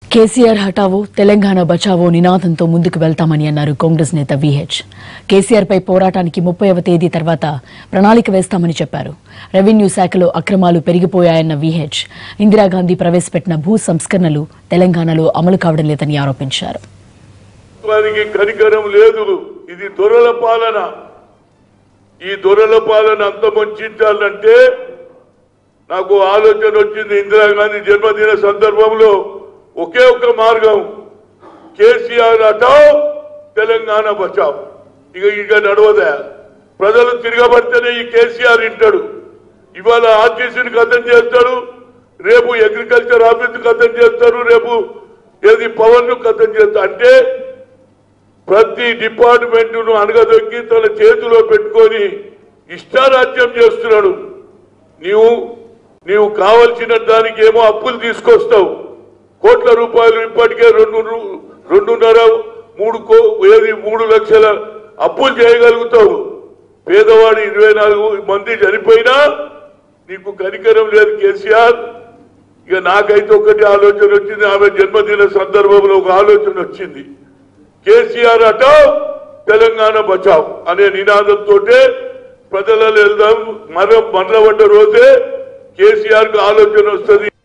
కేసీఆర్ హఠావో తెలంగాణ బచావో నినాదంతో ముందుకు వెళ్తామని అన్నారు కాంగ్రెస్ నేత విహెచ్ కేసీఆర్ పై పోరాటానికి ముప్పైవ తేదీ తర్వాత ప్రణాళిక వేస్తామని చెప్పారు రెవెన్యూ శాఖలో అక్రమాలు పెరిగిపోయాయన్న విహెచ్ ఇందిరాగాంధీ ప్రవేశపెట్టిన భూ సంస్కరణలు తెలంగాణలో అమలు కావడం లేదని ఆరోపించారు వారికి కనికరం లేదు ఇది దొరల పాలన ఈ దొరల పాలన అంతమొంచాలంటే నాకు ఆలోచన వచ్చింది ఇందిరాగాంధీ జన్మదిన సందర్భంలో ఒకే ఒక్క మార్గం కేసీఆర్ హటావ్ తెలంగాణ బచావ్ ఇక ఇక నడవదా ప్రజలు తిరగబడితేనే ఈ కేసీఆర్ ఇంటాడు ఇవాళ ఆర్టీసీని ఖతం చేస్తాడు రేపు అగ్రికల్చర్ ఆఫీస్ ఖతం చేస్తారు రేపు ఏది పవర్ ను ఖతం చేస్తారు అంటే ప్రతి డిపార్ట్మెంట్ ను అనగదొక్కి తన చేతిలో పెట్టుకొని ఇష్టారాజ్యం చేస్తున్నాడు నీవు నీవు కావలసిన దానికి ఏమో అప్పులు తీసుకొస్తావు కోట్ల రూపాయలు ఇప్పటికే రెండు రు- రెండున్నర మూడు కో ఏది మూడు లక్షల అప్పులు చేయగలుగుతావు పేదవాడు ఇరవై నాలుగు మంది చనిపోయినా నీకు కనికరం లేదు కేసీఆర్ ఇక నాకైతే ఒకటి ఆలోచన వచ్చింది ఆమె జన్మదిన సందర్భంలో ఒక ఆలోచన వచ్చింది కేసీఆర్ అట తెలంగాణ బచావ్ అనే నినాదంతో ప్రజలలో వెళ్దాం మర మరల పడ్డ రోజే కేసీఆర్ కు ఆలోచన వస్తుంది